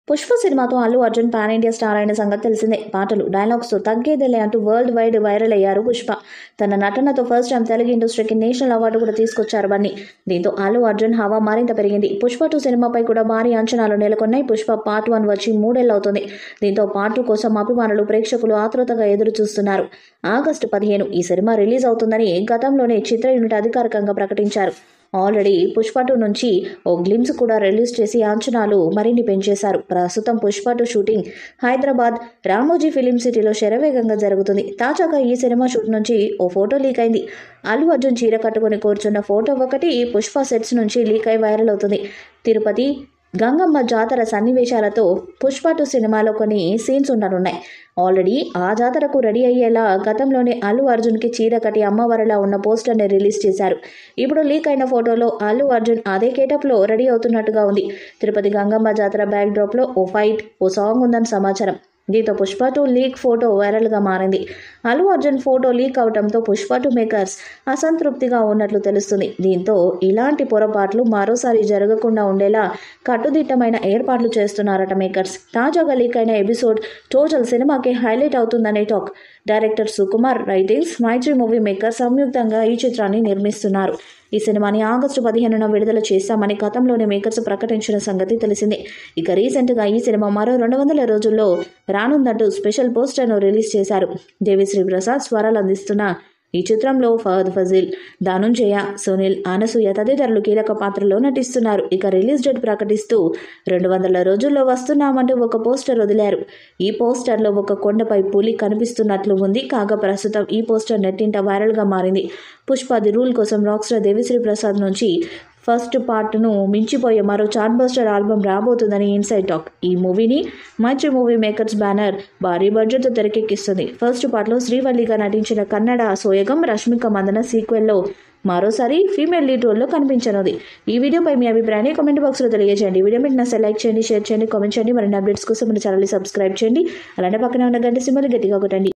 పుష్ప సినిమాతో Allu Arjun pan India star అయిన సంగతి తెలిసిందే పాటలు డైలాగ్స్ తగ్గేదేలే అంటూ వరల్డ్ వైడ్ వైరల్ అయ్యారు పుష్ప తన నటనతో ఫస్ట్ టైం తెలుగు ఇండస్ట్రీకి నేషనల్ అవార్డు కూడా తీసుకొచ్చారు బన్నీ దీంతో అల్లు అర్జున్ హవా మరింత పెరిగింది పుష్ప టూ సినిమాపై కూడా భారీ అంచనాలు నెలకొన్నాయి పుష్ప పార్ట్ వన్ వచ్చి మూడేళ్ళు అవుతుంది దీంతో పార్ట్ టూ కోసం అభిమానులు ప్రేక్షకులు ఆతృతగా ఎదురు చూస్తున్నారు ఆగస్టు పదిహేను ఈ సినిమా రిలీజ్ అవుతుందని గతంలోనే చిత్ర యూనిట్ అధికారికంగా ప్రకటించారు ఆల్రెడీ పుష్ప టూ నుంచి ఓ గ్లిమ్స్ కూడా రిలీజ్ చేసి అంచనాలు మరిన్ని పెంచేశారు ప్రస్తుతం Pushpa two shooting Hyderabad Ramoji film సిటీలో శరవేగంగా జరుగుతుంది తాజాగా ఈ సినిమా షూట్ నుంచి ఓ ఫోటో లీక్ అయింది అల్లు అర్జున్ చీర కట్టుకుని కూర్చున్న ఫోటో ఒకటి పుష్ప సెట్స్ నుంచి లీక్ అయి వైరల్ అవుతుంది తిరుపతి గంగమ్మ జాతర సన్నివేశాలతో పుష్ప టూ సినిమాలో కొన్ని సీన్స్ ఉండనున్నాయి ఆల్రెడీ ఆ జాతరకు రెడీ అయ్యేలా గతంలోనే అల్లు అర్జున్కి చీర కట్టి అమ్మవారిలా ఉన్న పోస్టర్ని రిలీజ్ చేశారు ఇప్పుడు లీక్ అయిన ఫోటోలో అల్లు అర్జున్ అదే కేటప్లో రెడీ అవుతున్నట్టుగా ఉంది తిరుపతి గంగమ్మ జాతర బ్యాక్ డ్రాప్లో ఓ ఫైట్ ఓ సాంగ్ ఉందని సమాచారం దీంతో పుష్ప టూ లీక్ ఫోటో వైరల్గా మారింది అల్లు అర్జున్ ఫోటో లీక్ అవడంతో పుష్ప టూ మేకర్స్ అసంతృప్తిగా ఉన్నట్లు తెలుస్తుంది దీంతో ఇలాంటి పొరపాట్లు మరోసారి జరగకుండా ఉండేలా కట్టుదిట్టమైన ఏర్పాట్లు చేస్తున్నారట మేకర్స్ తాజాగా లీక్ అయిన ఎపిసోడ్ టోటల్ సినిమాకి హైలైట్ అవుతుందనే talk director Sukumar writings Mythri movie maker సంయుక్తంగా ఈ చిత్రాన్ని నిర్మిస్తున్నారు ఈ సినిమాని ఆగస్టు పదిహేనున విడుదల చేస్తామని గతంలోనే మేకర్స్ ప్రకటించిన సంగతి తెలిసిందే ఇక రీసెంట్గా ఈ సినిమా మరో రెండు వందల రోజుల్లో రానుందంటూ స్పెషల్ పోస్టర్ను రిలీజ్ చేశారు దేవిశ్రీ ప్రసాద్ స్వరాలు అందిస్తున్న ఈ చిత్రంలో ఫహద్ ఫజిల్ ధనుంజయ సునీల్ అనసూయ తదితరులు కీలక పాత్రలో నటిస్తున్నారు ఇక రిలీజ్ డేట్ ప్రకటిస్తూ రెండు వందల రోజుల్లో వస్తున్నామంటూ ఒక పోస్టర్ వదిలారు ఈ పోస్టర్లో ఒక కొండపై పులి కనిపిస్తున్నట్లు ఉంది కాగా ప్రస్తుతం ఈ పోస్టర్ నెట్టింట వైరల్గా మారింది పుష్ప ది రూల్ కోసం రాక్ స్టార్ దేవిశ్రీ ప్రసాద్ నుంచి ఫస్ట్ పార్ట్ను మించిపోయే మరో చార్ట్ బస్టర్ ఆల్బమ్ రాబోతుందని ఇన్సైడ్ టాక్ ఈ మూవీని మైత్రి మూవీ మేకర్స్ బ్యానర్ భారీ బడ్జెట్తో తెరకెక్కిస్తుంది ఫస్ట్ పార్ట్లో శ్రీవల్లిగా నటించిన కన్నడ సోయగం రష్మిక మందన సీక్వెల్లో మరోసారి ఫీమేల్ లీడ్ రోల్లో కనిపించనుంది ఈ వీడియోపై మీ అభిప్రాయాన్ని కామెంట్ బాక్స్లో తెలియజేయండి ఈ వీడియో మీకు నచ్చ లైక్ చేయండి షేర్ చేయండి కామెంట్ చేయండి మరిన్ని అప్డేట్స్ కోసం మన ఛానల్ని సబ్స్క్రైబ్ చేయండి అలానే పక్కన ఉన్న గంట సింబల్ గట్టిగా కొట్టండి